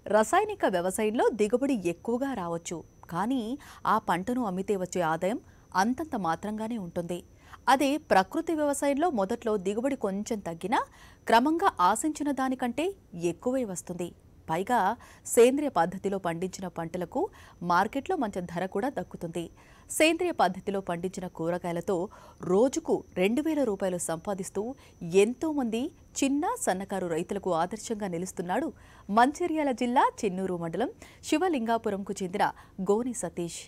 రసాయనిక వ్యవసాయంలో దిగుబడి ఎక్కువగా రావచ్చు కానీ ఆ పంటను అమ్మితే వచ్చే ఆదాయం అంతంత మాత్రంగానే ఉంటుంది అదే ప్రకృతి వ్యవసాయంలో మొదట్లో దిగుబడి కొంచెం తగ్గినా క్రమంగా ఆశించిన దానికంటే ఎక్కువే వస్తుంది పైగా సేంద్రియ పద్ధతిలో పండించిన పంటలకు మార్కెట్లో మంచి ధర కూడా దక్కుతుంది సేంద్రియ పద్ధతిలో పండించిన కూరగాయలతో రోజుకు రెండు వేల రూపాయలు సంపాదిస్తూ ఎంతో మంది చిన్న సన్నకారు రైతులకు ఆదర్శంగా నిలుస్తున్నాడు మంచిర్యాల జిల్లా చెన్నూరు మండలం శివలింగాపురంకు చెందిన గోని సతీష్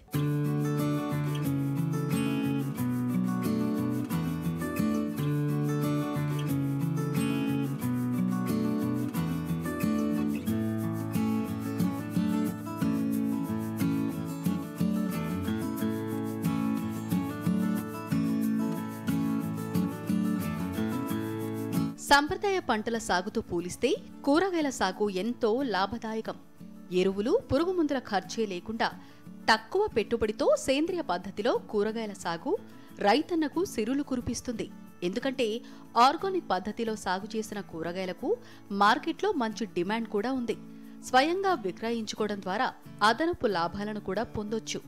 సంప్రదాయ పంటల సాగుతో పోలిస్తే కూరగాయల సాగు ఎంతో లాభదాయకం ఎరువులు పురుగు మందుల ఖర్చే లేకుండా తక్కువ పెట్టుబడితో సేంద్రియ పద్ధతిలో కూరగాయల సాగు రైతన్నకు సిరులు కురిపిస్తుంది ఎందుకంటే ఆర్గానిక్ పద్ధతిలో సాగు చేసిన కూరగాయలకు మార్కెట్లో మంచి డిమాండ్ కూడా ఉంది స్వయంగా విక్రయించుకోవడం ద్వారా అదనపు లాభాలను కూడా పొందొచ్చు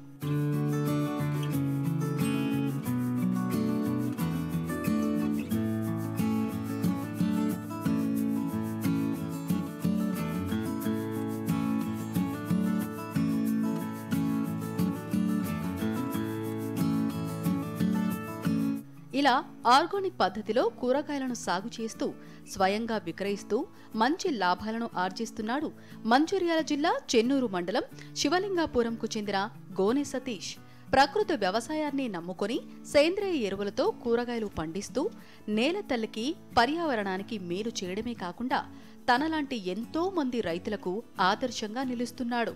ఇలా ఆర్గానిక్ పద్ధతిలో కూరగాయలను సాగు చేస్తూ స్వయంగా విక్రయిస్తూ మంచి లాభాలను ఆర్జిస్తున్నాడు మంచిర్యాల జిల్లా చెన్నూరు మండలం శివలింగాపురంకు చెందిన గోనె సతీష్ ప్రకృతి వ్యవసాయాన్ని నమ్ముకొని సేంద్రియ ఎరువులతో కూరగాయలు పండిస్తూ నేల తల్లికి పర్యావరణానికి మేలు చేయడమే కాకుండా తనలాంటి ఎంతో మంది రైతులకు ఆదర్శంగా నిలుస్తున్నాడు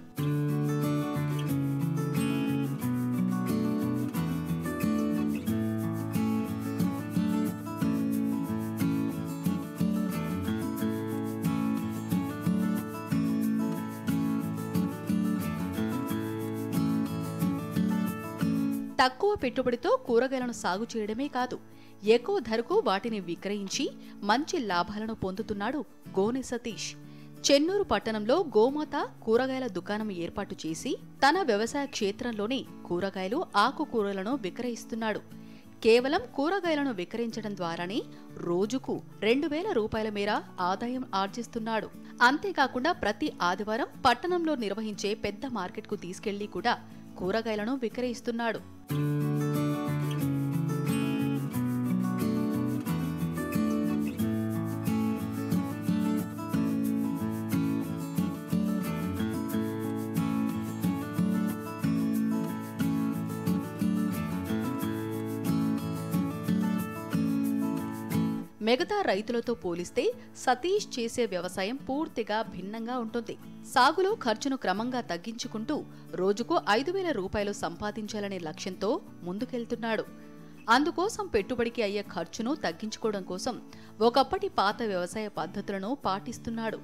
తక్కువ పెట్టుబడితో కూరగాయలను సాగు చేయడమే కాదు ఎక్కువ ధరకు వాటిని విక్రయించి మంచి లాభాలను పొందుతున్నాడు గోనె సతీష్ చెన్నూరు పట్టణంలో గోమాత కూరగాయల దుకాణం ఏర్పాటు చేసి తన వ్యవసాయ క్షేత్రంలోనే కూరగాయలు ఆకుకూరలను విక్రయిస్తున్నాడు కేవలం కూరగాయలను విక్రయించడం ద్వారానే రోజుకు రెండు వేల రూపాయల మేర ఆదాయం ఆర్జిస్తున్నాడు అంతేకాకుండా ప్రతి ఆదివారం పట్టణంలో నిర్వహించే పెద్ద మార్కెట్కు తీసుకెళ్లి కూడా కూరగాయలను విక్రయిస్తున్నాడు మిగతా రైతులతో పోలిస్తే సతీష్ చేసే వ్యవసాయం పూర్తిగా భిన్నంగా ఉంటుంది సాగులో ఖర్చును క్రమంగా తగ్గించుకుంటూ రోజుకు ఐదు వేల రూపాయలు సంపాదించాలనే లక్ష్యంతో ముందుకెళ్తున్నాడు అందుకోసం పెట్టుబడికి అయ్యే ఖర్చును తగ్గించుకోవడం కోసం ఒకప్పటి పాత వ్యవసాయ పద్ధతులను పాటిస్తున్నాడు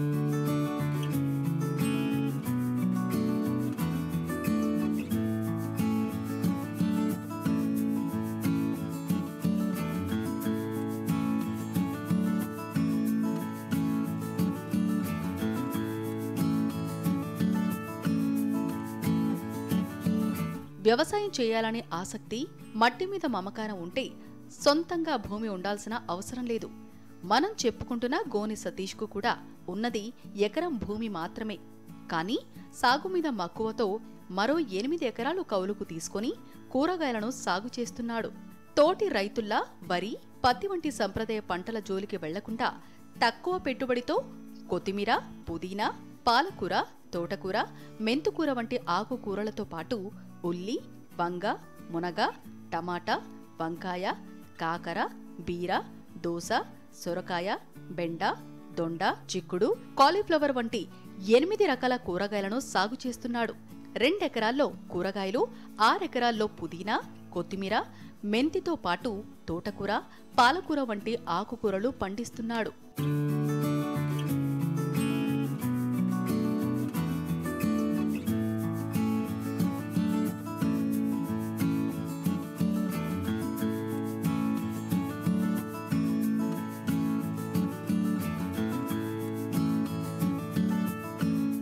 వ్యవసాయం చేయాలనే ఆసక్తి మట్టి మీద మమకారం ఉంటే సొంతంగా భూమి ఉండాల్సిన అవసరం లేదు మనం చెప్పుకుంటున్న గోని సతీష్కు కూడా ఉన్నది ఎకరం భూమి మాత్రమే కానీ సాగు మీద మక్కువతో మరో ఎనిమిది ఎకరాలు కౌలుకు తీసుకొని కూరగాయలను సాగు చేస్తున్నాడు తోటి రైతుల్లా వరి పత్తి వంటి సంప్రదాయ పంటల జోలికి వెళ్లకుండా తక్కువ పెట్టుబడితో కొత్తిమీర పుదీనా పాలకూర తోటకూర మెంతుకూర వంటి ఆకుకూరలతో పాటు ఉల్లి వంగ మునగ టమాటా వంకాయ కాకర బీర దోస సొరకాయ బెండ దొండ చిక్కుడు కాలీఫ్లవర్ వంటి ఎనిమిది రకాల కూరగాయలను సాగు చేస్తున్నాడు రెండెకరాల్లో కూరగాయలు ఆరెకరాల్లో పుదీనా కొత్తిమీర మెంతితో పాటు తోటకూర పాలకూర వంటి ఆకుకూరలు పండిస్తున్నాడు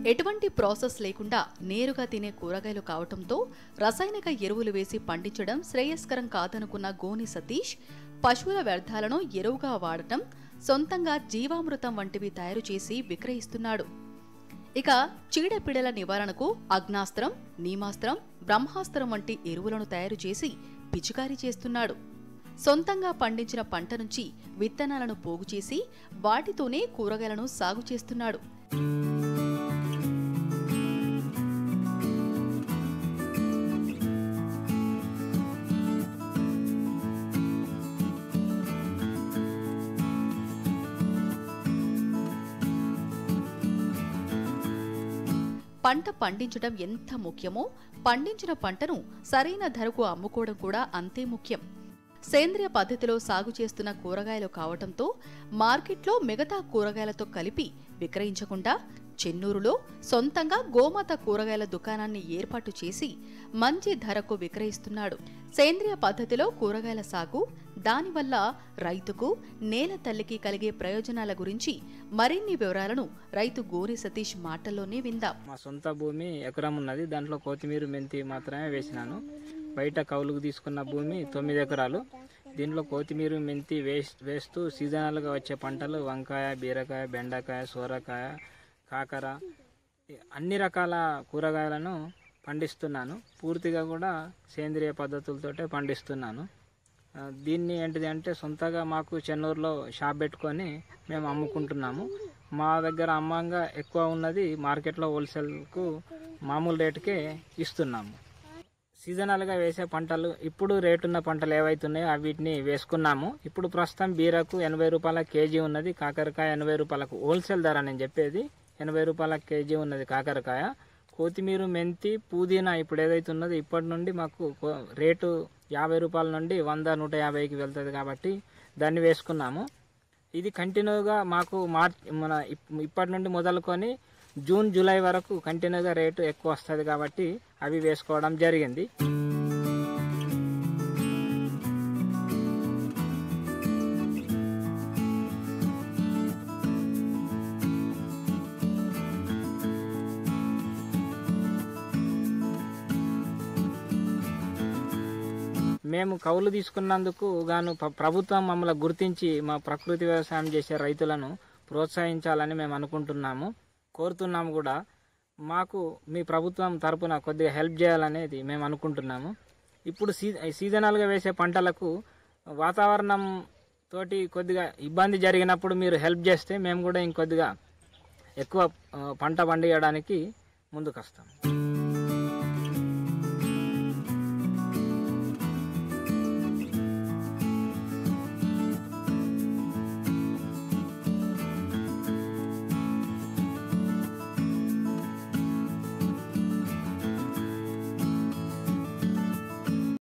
ఎటువంటి ప్రాసెస్ లేకుండా నేరుగా తినే కూరగాయలు కావటంతో రసాయనిక ఎరువులు వేసి పండించడం శ్రేయస్కరం కాదనుకున్న గోని సతీష్ పశువుల వ్యర్థాలను ఎరువుగా వాడటం సొంతంగా జీవామృతం వంటివి తయారు చేసి విక్రయిస్తున్నాడు ఇక చీడపీడల నివారణకు అగ్నాస్త్రం నీమాస్త్రం బ్రహ్మాస్త్రం వంటి ఎరువులను తయారు చేసి పిచికారీ చేస్తున్నాడు సొంతంగా పండించిన పంట నుంచి విత్తనాలను పోగు చేసి వాటితోనే కూరగాయలను సాగు చేస్తున్నాడు పంట పండించడం ఎంత ముఖ్యమో పండించిన పంటను సరైన ధరకు అమ్ముకోవడం కూడా అంతే ముఖ్యం సేంద్రియ పద్ధతిలో సాగు చేస్తున్న కూరగాయలు కావటంతో మార్కెట్లో మిగతా కూరగాయలతో కలిపి విక్రయించకుండా చెన్నూరులో సొంతంగా గోమాత కూరగాయల దుకాణాన్ని ఏర్పాటు చేసి మంచి ధరకు విక్రయిస్తున్నాడు సేంద్రియ పద్ధతిలో కూరగాయల సాగు దానివల్ల రైతుకు నేల తల్లికి కలిగే ప్రయోజనాల గురించి మరిన్ని వివరాలను రైతు గోరి సతీష్ మాటల్లోనే విందాం మా సొంత భూమి ఎకరం ఉన్నది దాంట్లో కొత్తిమీర మెంతి మాత్రమే వేసినాను బయట కౌలుకు తీసుకున్న భూమి తొమ్మిది ఎకరాలు దీంట్లో కొత్తిమీర మెంతి వేస్ వేస్తూ సీజనల్గా వచ్చే పంటలు వంకాయ బీరకాయ బెండకాయ సోరకాయ కాకర ఈ అన్ని రకాల కూరగాయలను పండిస్తున్నాను పూర్తిగా కూడా సేంద్రియ పద్ధతులతోటే పండిస్తున్నాను ఆ, దీన్ని ఏంటిది అంటే సొంతగా మాకు చెన్నూరులో షాప్ పెట్టుకొని మేము అమ్ముకుంటున్నాము మా దగ్గర అమ్మంగా ఎక్కువ ఉన్నది మార్కెట్లో హోల్సేల్కు మామూలు రేటుకే ఇస్తున్నాము సీజనల్గా వేసే పంటలు ఇప్పుడు రేటున్న పంటలు ఏవైతున్నాయో వీటిని వేసుకున్నాము ఇప్పుడు ప్రస్తుతం బీరకు ఎనభై రూపాయల కేజీ ఉన్నది కాకరకాయ ఎనభై రూపాయలకు హోల్సేల్ ధర నేను చెప్పేది ఎనభై రూపాయల కేజీ ఉన్నది కాకరకాయ కొత్తిమీర మెంతి పుదీనా ఇప్పుడు ఏదైతే ఉన్నదో ఇప్పటి నుండి మాకు కో- రేటు యాభై రూపాయల నుండి వంద నూట యాభైకి వెళ్తుంది కాబట్టి దాన్ని వేసుకున్నాము ఇది కంటిన్యూగా మాకు మార్చ్ మన ఇప్- ఇప్పటి నుండి మొదలుకొని జూన్ జూలై వరకు కంటిన్యూగా రేటు ఎక్కువ వస్తుంది కాబట్టి అవి వేసుకోవడం జరిగింది మేము కౌలు తీసుకున్నందుకు గాను ప్ర- ప్రభుత్వం మమ్మల్ని గుర్తించి మా ప్రకృతి వ్యవసాయం చేసే రైతులను ప్రోత్సహించాలని మేము అనుకుంటున్నాము కోరుతున్నాము కూడా మాకు మీ ప్రభుత్వం తరపున కొద్దిగా హెల్ప్ చేయాలనేది మేము అనుకుంటున్నాము ఇప్పుడు సీ సీజనల్గా వేసే పంటలకు వాతావరణం తోటి కొద్దిగా ఇబ్బంది జరిగినప్పుడు మీరు హెల్ప్ చేస్తే మేము కూడా ఇంకొద్దిగా ఎక్కువ ఆ, పంట పండియడానికి ముందుకు వస్తాం